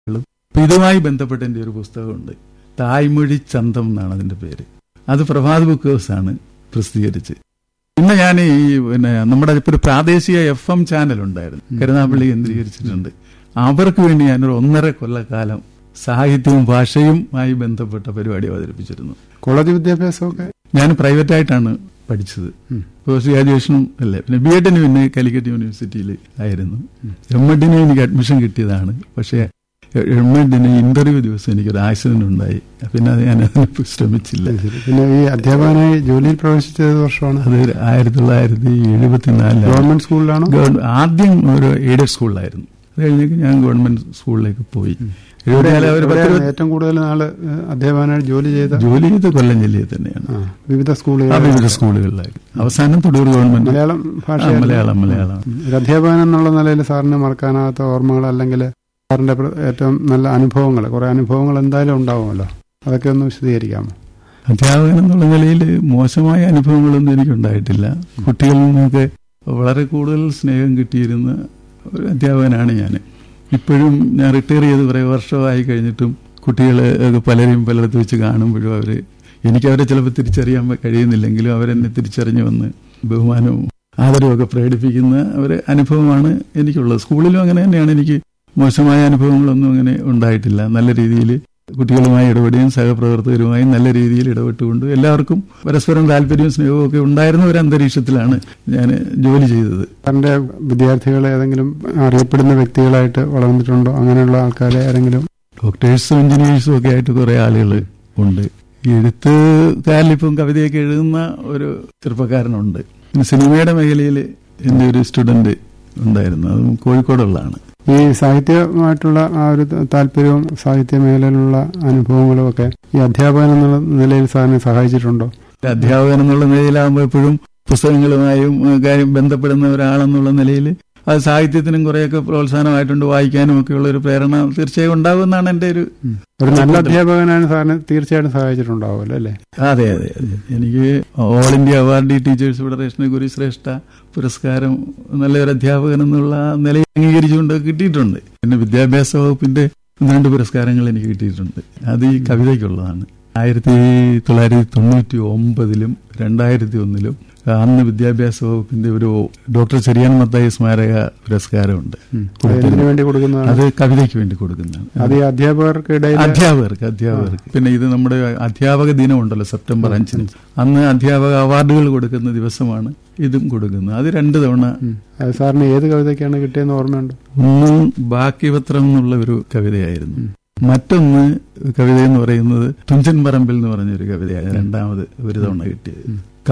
അപ്പൊ ഇതുമായി ബന്ധപ്പെട്ട എൻ്റെ ഒരു പുസ്തകമുണ്ട് തായ്മൊഴി ചന്തം എന്നാണ് അതിന്റെ പേര് അത് പ്രഭാത് ബുക്ക് ഹൗസ് ആണ് പ്രസിദ്ധീകരിച്ച് പിന്നെ ഞാൻ ഈ പിന്നെ നമ്മുടെ ഇപ്പൊ ഒരു പ്രാദേശിക എഫ് എം ചാനൽ ഉണ്ടായിരുന്നു കരുനാപ്പള്ളി കേന്ദ്രീകരിച്ചിട്ടുണ്ട് അവർക്ക് വേണ്ടി ഞാനൊരു ഒന്നര കൊല്ലക്കാലം സാഹിത്യവും ഭാഷയുമായി ബന്ധപ്പെട്ട പരിപാടി അവതരിപ്പിച്ചിരുന്നു കോളേജ് വിദ്യാഭ്യാസമൊക്കെ ഞാൻ പ്രൈവറ്റ് ആയിട്ടാണ് പഠിച്ചത് പോസ്റ്റ് ഗ്രാജുവേഷനും അല്ലേ പിന്നെ ബി എഡിന് പിന്നെ കാലിക്കറ്റ് യൂണിവേഴ്സിറ്റിയിൽ ആയിരുന്നു എം എഡിന് എനിക്ക് അഡ്മിഷൻ കിട്ടിയതാണ് പക്ഷേ എം എഡിന് ഇന്റർവ്യൂ ദിവസം എനിക്കൊരു ആക്സിഡന്റ് ഉണ്ടായി പിന്നെ അത് ഞാൻ അതിന് ശ്രമിച്ചില്ല ശരി. പിന്നെ ഈ അധ്യാപകനായി ജോലിയിൽ പ്രവേശിച്ചത് ഏത് വർഷമാണ് അത് ആയിരത്തി തൊള്ളായിരത്തി എഴുപത്തിനാലിലാണ് ഗവൺമെന്റ് സ്കൂളിലാണോ ഗവൺമെന്റ് ആദ്യം ഒരു എയ്ഡഡ് സ്കൂളിലായിരുന്നു അത് കഴിഞ്ഞേക്ക് ഞാൻ ഗവൺമെന്റ് സ്കൂളിലേക്ക് പോയി എഴുപത്തിനാല് ഒരു പത്ത് എവിടെയാണ് ഇരുപത് ഏറ്റവും കൂടുതൽ നാള് ഏഹ്, അധ്യാപകനായി ജോലി ചെയ്ത ജോലി ചെയ്ത് കൊല്ലം ജില്ലയിൽ തന്നെയാണ് ആ, വിവിധ ആ സ്കൂളുകൾ വിവിധ സ്കൂളുകളിലായിരുന്നു അവസാനം തുടൂർ ഗവൺമെന്റ് മലയാളം ഭാഷ ആ, മലയാളം മലയാളം ഒരു അധ്യാപകൻ എന്നുള്ള നിലയിൽ സാറിന് മറക്കാനാകാത്ത ഓർമ്മകൾ അല്ലെങ്കിൽ സാറിന്റെ പ്ര- ഏറ്റവും നല്ല അനുഭവങ്ങൾ കുറെ അനുഭവങ്ങൾ എന്തായാലും ഉണ്ടാവുമല്ലോ അതൊക്കെ ഒന്ന് വിശദീകരിക്കാമോ അധ്യാപകൻ എന്നുള്ള നിലയിൽ മോശമായ അനുഭവങ്ങളൊന്നും എനിക്കുണ്ടായിട്ടില്ല കുട്ടികളിൽ നിന്നൊക്കെ വളരെ കൂടുതൽ സ്നേഹം കിട്ടിയിരുന്ന ഒരു അധ്യാപകനാണ് ഞാൻ ഇപ്പോഴും ഞാൻ റിട്ടയർ ചെയ്ത് കുറേ വർഷമായി കഴിഞ്ഞിട്ടും കുട്ടികൾ പലരെയും പലയിടത്ത് വെച്ച് കാണുമ്പോഴും അവർ എനിക്ക് അവരെ ചിലപ്പോൾ തിരിച്ചറിയാൻ കഴിയുന്നില്ലെങ്കിലും അവരെന്നെ തിരിച്ചറിഞ്ഞു വന്ന് ബഹുമാനവും ആദരവും ഒക്കെ പ്രകടിപ്പിക്കുന്ന ഒരു അനുഭവമാണ് എനിക്കുള്ളത് സ്കൂളിലും അങ്ങനെ തന്നെയാണ് എനിക്ക് മോശമായ അനുഭവങ്ങളൊന്നും അങ്ങനെ ഉണ്ടായിട്ടില്ല നല്ല രീതിയിൽ കുട്ടികളുമായി ഇടപെടുകയും സഹപ്രവർത്തകരുമായി നല്ല രീതിയിൽ ഇടപെട്ടുകൊണ്ട് എല്ലാവർക്കും പരസ്പരം താല്പര്യവും സ്നേഹവും ഒക്കെ ഉണ്ടായിരുന്ന ഒരു അന്തരീക്ഷത്തിലാണ് ഞാൻ ജോലി ചെയ്തത് സാറിന്റെ വിദ്യാർത്ഥികൾ ഏതെങ്കിലും അറിയപ്പെടുന്ന വ്യക്തികളായിട്ട് വളർന്നിട്ടുണ്ടോ അങ്ങനെയുള്ള ആൾക്കാരെ ആരെങ്കിലും ഡോക്ടേഴ്സും എഞ്ചിനീയേഴ്സും ഒക്കെ ആയിട്ട് കുറെ ആളുകൾ ഉണ്ട് എഴുത്തുകാരിലിപ്പം കവിതയൊക്കെ എഴുതുന്ന ഒരു ചെറുപ്പക്കാരനുണ്ട് പിന്നെ സിനിമയുടെ മേഖലയിൽ എൻ്റെ ഒരു സ്റ്റുഡന്റ് ഉണ്ടായിരുന്നു അതും കോഴിക്കോടുള്ളതാണ് ഈ സാഹിത്യമായിട്ടുള്ള ആ ഒരു ത- താല്പര്യവും സാഹിത്യ മേഖലയിലുള്ള അനുഭവങ്ങളും ഒക്കെ ഈ അധ്യാപകൻ എന്നുള്ള നിലയിൽ സാറിനെ സഹായിച്ചിട്ടുണ്ടോ അധ്യാപകൻ എന്നുള്ള നിലയിലാകുമ്പോൾ എപ്പോഴും പുസ്തകങ്ങളുമായും ഏഹ്, കാര്യം ബന്ധപ്പെടുന്ന ഒരാളെന്നുള്ള നിലയിൽ അത് സാഹിത്യത്തിനും കുറെയൊക്കെ പ്രോത്സാഹനമായിട്ടുണ്ട് വായിക്കാനും ഒക്കെയുള്ള ഒരു പ്രേരണ തീർച്ചയായും ഉണ്ടാകുമെന്നാണ് എൻ്റെ ഒരു ഒരു നല്ല അധ്യാപകനാണ് സാറിനെ തീർച്ചയായിട്ടും സഹായിച്ചിട്ടുണ്ടാവുമല്ലോ അല്ലേ അതെ അതെ അതെ എനിക്ക് ഓൾ ഇന്ത്യ അവാർഡി ടീച്ചേഴ്സ് ഫെഡറേഷന് ഗുരുശ്രേഷ്ഠ പുരസ്കാരം നല്ലൊരു അധ്യാപകൻ എന്നുള്ള നിലയിൽ അംഗീകരിച്ചുകൊണ്ട് കിട്ടിയിട്ടുണ്ട് പിന്നെ വിദ്യാഭ്യാസ വകുപ്പിന്റെ ഒന്ന് രണ്ട് പുരസ്കാരങ്ങൾ എനിക്ക് കിട്ടിയിട്ടുണ്ട് അത് ഈ കവിതയ്ക്കുള്ളതാണ് ആയിരത്തി തൊള്ളായിരത്തി തൊണ്ണൂറ്റി ഒമ്പതിലും രണ്ടായിരത്തി ഒന്നിലും അന്ന് വിദ്യാഭ്യാസ വകുപ്പിന്റെ ഒരു ഡോക്ടർ ചെറിയാൻ മത്തായി സ്മാരക പുരസ്കാരമുണ്ട് അത് എന്തിനു വേണ്ടി കൊടുക്കുന്നതാണ് അത് കവിതയ്ക്ക് വേണ്ടി കൊടുക്കുന്നതാണ് അത് ഈ അധ്യാപകർക്ക് ഇടയിൽ അധ്യാപകർക്ക് അധ്യാപകർക്ക് പിന്നെ ഇത് നമ്മുടെ അധ്യാപക ദിനമുണ്ടല്ലോ സെപ്റ്റംബർ അഞ്ചിന് അന്ന് അധ്യാപക അവാർഡുകൾ കൊടുക്കുന്ന ദിവസമാണ് ഇതും കൊടുക്കുന്നത് അത് രണ്ട് തവണ അത് സാറിന് ഏത് കവിതയ്ക്കാണ് കിട്ടിയെന്ന് ഓർമ്മയുണ്ടോ ഒന്ന് ബാക്കിപത്രം എന്നുള്ള ഒരു കവിതയായിരുന്നു മറ്റൊന്ന് കവിത എന്ന് പറയുന്നത് തുഞ്ചൻ പറമ്പിൽ എന്ന് പറഞ്ഞൊരു കവിതയാണ് രണ്ടാമത് ഒരു തവണ കിട്ടിയത്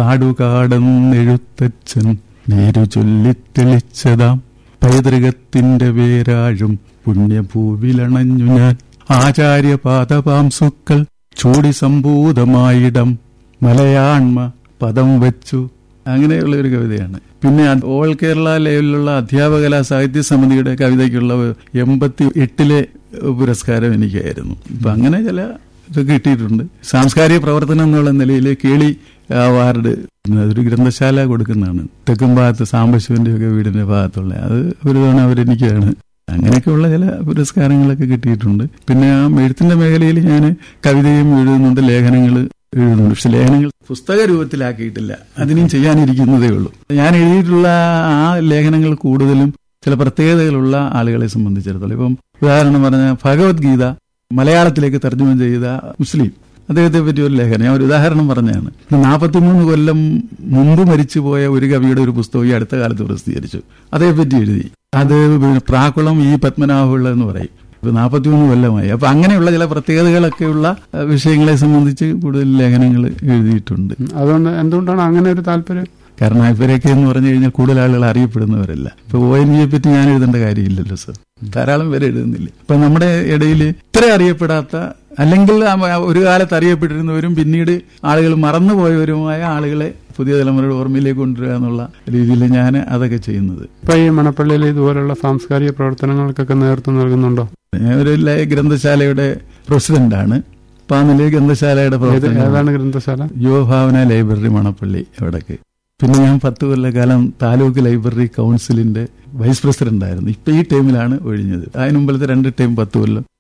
കാടുകാടെന്നെഴുത്തച്ഛൻ നേരു ചൊല്ലി തെളിച്ചതാം പൈതൃകത്തിന്റെ വേരാഴും പുണ്യഭൂവിലണഞ്ഞു ഞാൻ ആചാര്യപാദപാംസുക്കൾ ചൂടി സംഭൂതമായിടം മലയാൺമ പദം വെച്ചു അങ്ങനെയുള്ള ഒരു കവിതയാണ് പിന്നെ അത് ഓൾ കേരള ലെവലിലുള്ള അധ്യാപകലാ സാഹിത്യ സമിതിയുടെ കവിതയ്ക്കുള്ള എൺപത്തി എട്ടിലെ പുരസ്കാരം എനിക്കായിരുന്നു അപ്പൊ അങ്ങനെ ചില ഇത് കിട്ടിയിട്ടുണ്ട് സാംസ്കാരിക പ്രവർത്തനം എന്നുള്ള നിലയിൽ കേളി അവാർഡ് അതൊരു ഗ്രന്ഥശാല കൊടുക്കുന്നതാണ് തെക്കും ഭാഗത്ത് സാംബശിവന്റെ ഒക്കെ വീടിന്റെ ഭാഗത്തുള്ള അത് ഒരു തവണ അവരെനിക്കാണ് അങ്ങനെയൊക്കെയുള്ള ചില പുരസ്കാരങ്ങളൊക്കെ കിട്ടിയിട്ടുണ്ട് പിന്നെ ആ എഴുത്തിന്റെ മേഖലയിൽ ഞാൻ കവിതയും എഴുതുന്നുണ്ട് ലേഖനങ്ങൾ എഴുതുന്നുണ്ട് പക്ഷെ ലേഖനങ്ങൾ പുസ്തക രൂപത്തിലാക്കിയിട്ടില്ല അതിനും ചെയ്യാനിരിക്കുന്നതേ ഉള്ളൂ ഞാൻ എഴുതിയിട്ടുള്ള ആ ലേഖനങ്ങൾ കൂടുതലും ചില പ്രത്യേകതകളുള്ള ആളുകളെ സംബന്ധിച്ചിടത്തോളം ഇപ്പം ഉദാഹരണം പറഞ്ഞ ഭഗവത്ഗീത മലയാളത്തിലേക്ക് തർജ്ജമ ചെയ്ത മുസ്ലിം അദ്ദേഹത്തെ പറ്റി ഒരു ലേഖനം ഞാൻ ഒരു ഉദാഹരണം പറഞ്ഞതാണ് നാൽപ്പത്തിമൂന്ന് കൊല്ലം മുമ്പ് മരിച്ചുപോയ ഒരു കവിയുടെ ഒരു പുസ്തകം ഈ അടുത്ത കാലത്ത് പ്രസിദ്ധീകരിച്ചു അതേപ്പറ്റി എഴുതി അത് പിന്നെ പ്രാക്കുളം ഈ പത്മനാഭപിള്ള എന്ന് പറയും ഇപ്പൊ നാൽപ്പത്തിമൂന്ന് കൊല്ലമായി അപ്പൊ അങ്ങനെയുള്ള ചില പ്രത്യേകതകളൊക്കെയുള്ള അഹ്, വിഷയങ്ങളെ സംബന്ധിച്ച് കൂടുതൽ ലേഖനങ്ങൾ എഴുതിയിട്ടുണ്ട് അതുകൊണ്ട് എന്തുകൊണ്ടാണ് അങ്ങനെ ഒരു താല്പര്യം കാരണം ഇവരൊക്കെ എന്ന് പറഞ്ഞു കഴിഞ്ഞാൽ കൂടുതൽ ആളുകൾ അറിയപ്പെടുന്നവരല്ല ഇപ്പൊ ഒ എൻ ജിയെ പറ്റി ഞാൻ എഴുതേണ്ട കാര്യമില്ലല്ലോ സർ ധാരാളം പേര് എഴുതുന്നില്ല ഇപ്പൊ നമ്മുടെ ഇടയിൽ ഇത്ര അറിയപ്പെടാത്ത അല്ലെങ്കിൽ ആ ഒരു കാലത്ത് അറിയപ്പെട്ടിരുന്നവരും പിന്നീട് ആളുകൾ മറന്നുപോയവരുമായ ആളുകളെ പുതിയ തലമുറയുടെ ഓർമ്മയിലേക്ക് കൊണ്ടുവരിക എന്നുള്ള രീതിയിൽ ഞാൻ അതൊക്കെ ചെയ്യുന്നത് ഇപ്പൊ ഈ മണപ്പള്ളിയിൽ ഇതുപോലുള്ള സാംസ്കാരിക പ്രവർത്തനങ്ങൾക്കൊക്കെ നേതൃത്വം നൽകുന്നുണ്ടോ ഞാൻ ഒരു ലൈ- ഗ്രന്ഥശാലയുടെ പ്രസിഡന്റാണ് അപ്പൊ ആ നിലയിൽ ഗ്രന്ഥശാലയുടെ ഏത് പ്രവർത്തനം ഏതാണ് ഗ്രന്ഥശാല യുവഭാവന ലൈബ്രറി മണപ്പള്ളി അവിടേക്ക് പിന്നെ ഞാൻ പത്ത് കൊല്ലക്കാലം താലൂക്ക് ലൈബ്രറി കൗൺസിലിന്റെ വൈസ് പ്രസിഡന്റ് ആയിരുന്നു ഇപ്പൊ ഈ ടൈമിലാണ് ഒഴിഞ്ഞത് അതിന് മുമ്പിലത്തെ രണ്ട് ടൈം പത്ത് കൊല്ലം